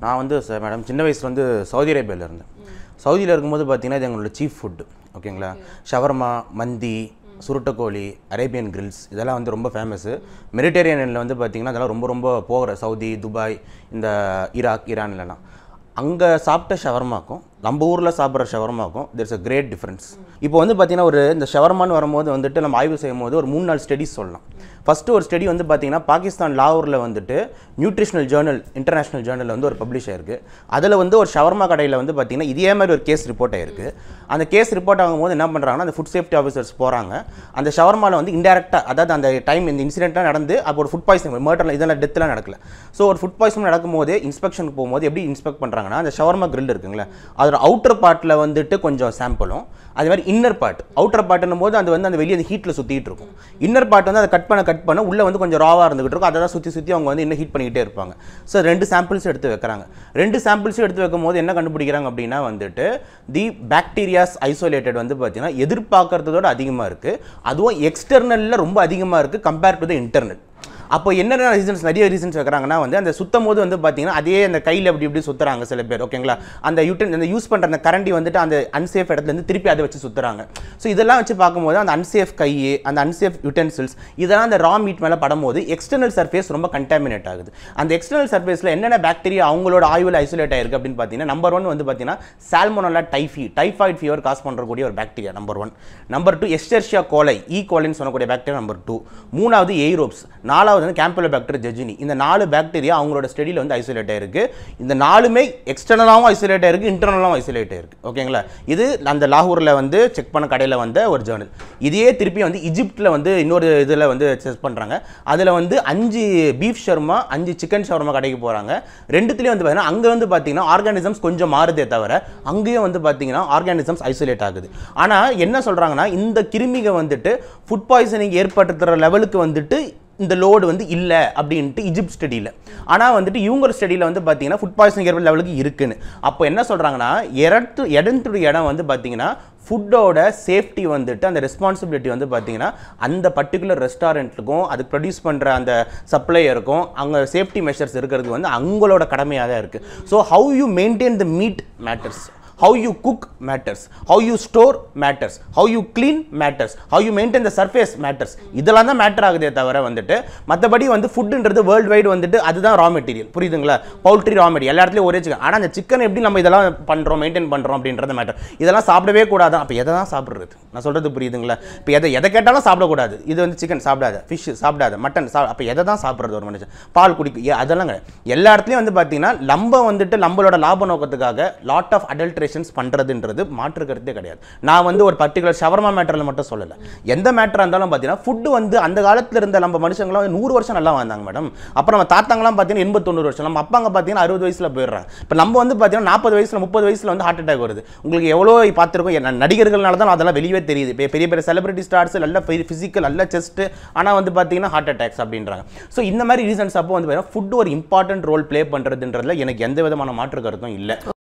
நான் வந்து ச- மேடம் சின்ன வயசுல வந்து சவுதி அரேபியாவில் இருந்தேன் சவுதியில் இருக்கும்போது பார்த்தீங்கன்னா இது எங்களோட சீஃப் ஃபுட்டு ஓகேங்களா ஷவர்மா மந்தி சுருட்டக்கோழி அரேபியன் கிரில்ஸ் இதெல்லாம் வந்து ரொம்ப ஃபேமஸ்ஸு மெடிட்டேரியனில் வந்து பார்த்தீங்கன்னா அதெல்லாம் ரொம்ப ரொம்ப போகிற சவுதி துபாய் இந்த ஈராக் ஈரான்லலாம் அங்கே சாப்பிட்ட ஷவர்மாக்கும் நம்ம ஊரில் சாப்பிட்ற ஷவர்மாக்கும் there's a கிரேட் டிஃப்ரென்ஸ் இப்போ வந்து பார்த்தீங்கன்னா ஒரு இந்த ஷவர்மான்னு வரும்போது வந்துட்டு நம்ம ஆய்வு செய்யும் போது ஒரு மூணு நாள் ஸ்டடிஸ் சொல்லலாம் ஃபஸ்ட்டு ஒரு ஸ்டடி வந்து பார்த்தீங்கன்னா பாகிஸ்தான் லாகூரில் வந்துட்டு நியூட்ரிஷனல் ஜேர்னல் இன்டர்நேஷனல் ஜேர்னலில் வந்து ஒரு பப்ளிஷ் ஆயிருக்கு அதில் வந்து ஒரு ஷவர்மா கடையில் வந்து பார்த்தீங்கன்னா இதே மாதிரி ஒரு கேஸ் ரிப்போர்ட் ஆயிருக்கு அந்த கேஸ் ரிப்போர்ட் ஆகும்போது என்ன பண்ணுறாங்கன்னா அந்த ஃபுட் சேஃப்டி ஆஃபீஸர்ஸ் போகிறாங்க அந்த ஷவர்மாவில் வந்து இன்டெரக்டாக அதாவது அந்த டைம் இந்த இன்சிடென்ட்டாக நடந்து அப்போ ஒரு ஃபுட் பாய்சன் மர்டரில் இதெல்லாம் டெத்லாம் நடக்கல ஸோ ஒரு ஃபுட் பாய்சன் நடக்கும்போது இன்ஸ்பெக்ஷனுக்கு போகும்போது எப்படி இன்ஸ்பெக்ட் பண்ணுறாங்கன்னா அந்த ஷவர்மா grill இருக்குங்களே அதோட அவுட்டர் பார்ட்டில் வந்துட்டு கொஞ்சம் சாம்பிளும் அதே மாதிரி இன்னர் பார்ட் அவுட்டர் பார்ட்னும் போது அது வந்து அந்த வெளியே அந்த ஹீட்டில் சுற்றிட்டு இருக்கும் இன்னர் பார்ட் வந்து அதை கட் பண்ண கட் பண்ண உள்ளே வந்து கொஞ்சம் ராவாக இருந்துகிட்டு இருக்கும் அதை தான் சுற்றி சுற்றி அவங்க வந்து இன்னும் ஹீட் பண்ணிக்கிட்டே இருப்பாங்க ஸோ ரெண்டு சாம்பிள்ஸ் எடுத்து வைக்கிறாங்க ரெண்டு சாம்பிள்ஸும் எடுத்து வைக்கும் போது என்ன கண்டுபிடிக்கிறாங்க அப்படின்னா வந்துட்டு தி பாக்டீரியாஸ் ஐசோலேட்டட் வந்து பார்த்தீங்கன்னா எதிர்பார்க்கறதோட அதிகமாக இருக்குது அதுவும் எக்ஸ்டர்னலில் ரொம்ப அதிகமாக இருக்குது கம்பேர் டு த இன்டர்னல் அப்போ என்னென்ன ரீசன்ஸ் நிறைய ரீசன்ஸ் வைக்கிறாங்கன்னா வந்து அந்த சுத்தம் போது வந்து பார்த்தீங்கன்னா அதே அந்த கையில் அப்படி இப்படி சுற்றுறாங்க சில பேர் ஓகேங்களா அந்த யூட்டன் அந்த யூஸ் பண்ணுற அந்த கரண்டி வந்துட்டு அந்த அன்சேஃப் இடத்துலேருந்து திருப்பி அதை வச்சு சுற்றுறாங்க ஸோ இதெல்லாம் வச்சு பார்க்கும்போது அந்த அன்சேஃப் கை அந்த அன்சேஃப் யூட்டென்சில்ஸ் இதெல்லாம் அந்த ரா மீட் மேலே படும்போது எக்ஸ்டர்னல் சர்ஃபேஸ் ரொம்ப கண்டாமினேட் ஆகுது அந்த எக்ஸ்டர்னல் சர்ஃபேஸில் என்னென்ன பாக்டீரியா அவங்களோட ஆய்வில் ஐசோலேட் ஆயிருக்கு அப்படின்னு பார்த்தீங்கன்னா நம்பர் ஒன் வந்து பார்த்தீங்கன்னா Salmonella typhi typhoid fever cause பண்ணுறக்கூடிய ஒரு bacteria number one number two Escherichia coli E கோலைன்னு சொல்லக்கூடிய பாக்டீரியா நம்பர் டூ மூணாவது எய்ரோப்ஸ் நாலாவது வந்து கேம்பலோபாக்டர் ஜெஜினி இந்த நாலு பாக்டீரியா அவங்களோட ஸ்டடியில் வந்து ஐசோலேட் ஆயிருக்கு இந்த நாலுமே எக்ஸ்டர்னலாகவும் ஐசோலேட் ஆயிருக்கு இன்டர்னலாகவும் ஐசோலேட் ஆயிருக்கு ஓகேங்களா இது அந்த லாகூரில் வந்து செக் பண்ண கடையில் வந்த ஒரு ஜேர்னல் இதையே திருப்பி வந்து இஜிப்டில் வந்து இன்னொரு இதில் வந்து செக் பண்ணுறாங்க அதில் வந்து அஞ்சு பீஃப் ஷர்மா அஞ்சு சிக்கன் ஷவர்மா கடைக்கு போகிறாங்க ரெண்டுத்துலேயும் வந்து பார்த்தீங்கன்னா அங்கே வந்து பார்த்தீங்கன்னா ஆர்கானிசம்ஸ் கொஞ்சம் மாறுதே தவிர அங்கேயும் வந்து பார்த்தீங்கன்னா ஆர்கானிசம்ஸ் ஐசோலேட் ஆகுது ஆனால் என்ன சொல்கிறாங்கன்னா இந்த கிருமிக வந்துட்டு ஃபுட் பாய்சனிங் ஏற்படுத்துகிற லெவலுக்கு வந்துட்டு இந்த லோடு வந்து இல்லை அப்படின்ட்டு இஜிப்ட் ஸ்டடியில் ஆனால் வந்துட்டு இவங்க ஸ்டடியில் வந்து பார்த்தீங்கன்னா ஃபுட் பாய்சனிங் ஏற்பட லெவலுக்கு இருக்குன்னு அப்போ என்ன சொல்கிறாங்கன்னா இடத்து இடத்து இடம் வந்து பார்த்தீங்கன்னா ஃபுட்டோட சேஃப்டி வந்துட்டு அந்த ரெஸ்பான்சிபிலிட்டி வந்து பார்த்தீங்கன்னா அந்த பர்டிகுலர் ரெஸ்டாரண்ட்டுக்கும் அதுக்கு ப்ரொடியூஸ் பண்ணுற அந்த சப்ளையருக்கும் அங்கே சேஃப்டி மெஷர்ஸ் இருக்கிறது வந்து அவங்களோட கடமையாக தான் இருக்குது so how you maintain the meat matters how you cook matters how you store matters how you clean matters how you maintain the surface matters இதெல்லாம் தான் மேட்டர் ஆகுதே தவிர வந்துட்டு மற்றபடி வந்து ஃபுட்டுன்றது வேர்ல்டு வைடு வந்துட்டு அதுதான் ரா மெட்டீரியல் புரியுதுங்களா பவுல்ட்ரி ரா மெட்டீரியல் எல்லா இடத்துலையும் ஒரே சிக்கன் ஆனால் அந்த சிக்கன் எப்படி நம்ம இதெல்லாம் பண்ணுறோம் மெயின்டைன் பண்ணுறோம் அப்படின்றது மேட்டர் இதெல்லாம் சாப்பிடவே கூடாது அப்போ எதை தான் சாப்பிட்றது நான் சொல்கிறது புரியுதுங்களா இப்போ எதை எதை கேட்டாலும் சாப்பிடக்கூடாது இது வந்து சிக்கன் சாப்பிடாத ஃபிஷ் சாப்பிடாத மட்டன் சா அப்போ எதை தான் சாப்பிட்றது ஒரு மனுஷன் பால் குடிக்கும் ஏ, அதெல்லாம் கிடையாது எல்லா இடத்துலையும் வந்து பார்த்தீங்கன்னா நம்ம வந்துட்டு நம்மளோட லாப நோக்கத்துக்காக லாட் ஆஃப் அடல்ட்ரேஷன்ஸ் பண்ணுறதுன்றது மாற்று கருத்தே கிடையாது நான் வந்து ஒரு பர்டிகுலர் ஷவர்மா மேட்டரில் மட்டும் சொல்லலை எந்த மேட்டராக இருந்தாலும் பார்த்தீங்கன்னா ஃபுட்டு வந்து அந்த காலத்தில் இருந்த நம்ம மனுஷங்களாம் வந்து நூறு வருஷம் நல்லா வாழ்ந்தாங்க மேடம் அப்புறம் நம்ம தாத்தாங்களாம் பார்த்தீங்கன்னா எண்பத்தொண்ணூறு வருஷம் நம்ம அப்பாங்க பார்த்தீங்கன்னா அறுபது வயசில் போயிடுறாங்க இப்போ நம்ம வந்து பார்த்தீங்கன்னா நாற்பது வயசில் முப்பது வயசில் வந்து ஹார்ட் அட்டாக் வருது உங்களுக்கு எவ்வளோ பார்த்துருக்கோம் என்ன நடிகர்களால தான் அதெல்லாம் வெளியவே தெரியுது இப்போ பெரிய பெரிய செலிபிரிட்டி ஸ்டார்ஸ் நல்ல ஃபிசிக்கல் நல்ல செஸ்ட் ஆனால் வந்து பார்த்தீங்கன்னா ஹார்ட் அட்டாக்ஸ் அப்படின்றாங்க ஸோ இந்த மாதிரி ரீசன்ஸ் அப்போ வந்து ஃபுட் ஒரு இம்பார்ட்டன்ட் ரோல் ப்ளே பண்ணுறதுன்றதுல எனக்கு எந்த விதமான மாற்று கருத்தும் இல்லை